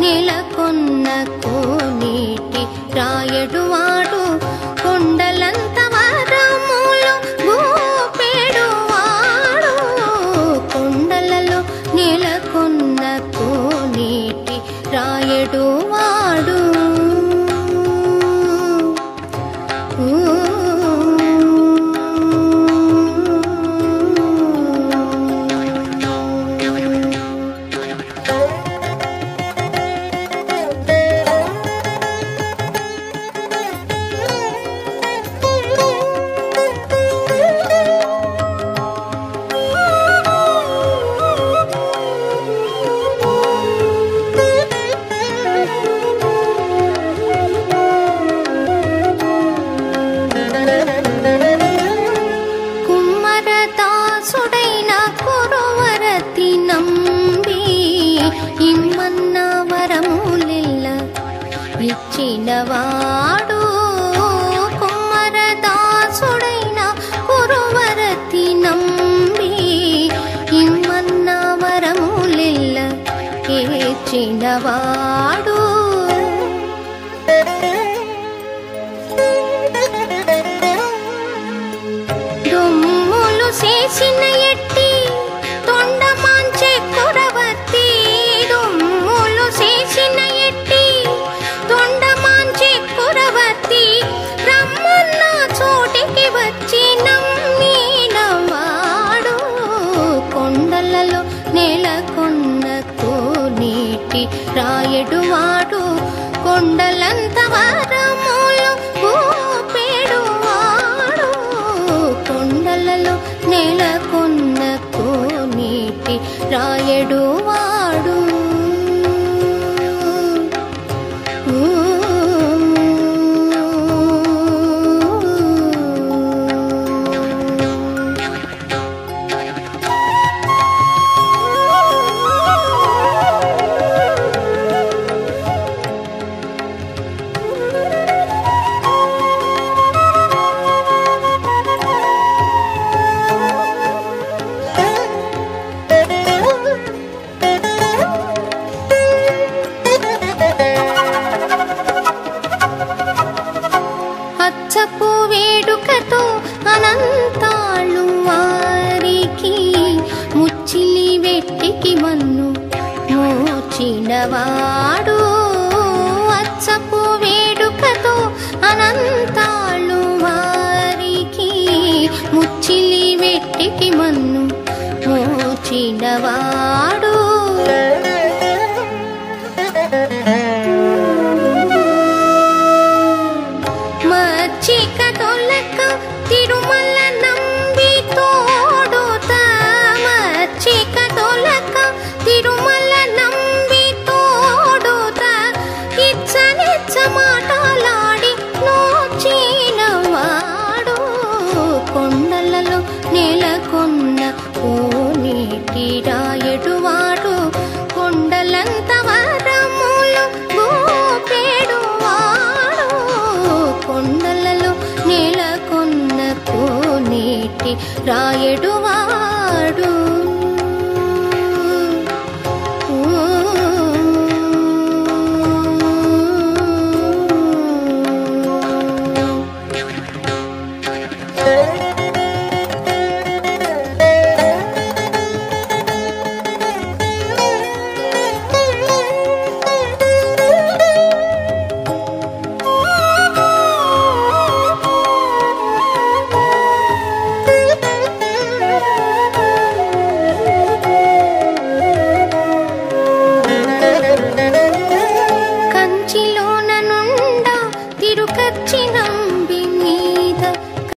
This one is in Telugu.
నెలకొన్న కోనేటి రాయడు వాడు కొండలంత వరములు గోపెడు వాడు కొండలలో నెలకొన్న కోనేటి రాయడు వాడు కుమ్మరదాసుడైన కురువరతి నంబి ఇమ్మన్న వరములెల్ల ఇచ్చినవాడు కుమ్మరదాసుడైన కురువరతి నంబి ఇమ్మన్న వరములెల్ల ఏచినవాడు దుమ్ములు చేసిన ఎట్టి తొండమాంచె కురవతి దుమ్ములు చేసిన ఎట్టి తొండమాంచె కురవతి రమ్మన్న చోటికి వచ్చి నమ్మినవాడు కొండలలో నెలకొన్న కోనీటి రాయడు వాడు కొండలంత వరములు గోపెడు వాడు కొండలలో నెలకొన్న కోనీటి రాయడు వాడు అచ్చపు వేడుకతో అనంతాళ్ళు వారికి ముచ్చిలి వెట్టికి మన్ను మోచినవాడు అచ్చపు వేడుకతో అనంతాళ్ళు వారికి ముచ్చిలి వెట్టికి మన్ను మోచినవాడు మచ్చిక తొలక తిరుమల నంబి తోడుత మచ్చిక తొలక తిరుమల నంబి తోడుత ఇచ్చనిచ్చ మాటలాడి నోచినవాడు కొండలలో నెలకొన్న కోనేటి రాయడు వాడు కొండలంత వరములు గోపెడు వాడు కొండలలో నెలకొన్న కోనేటి రాయడు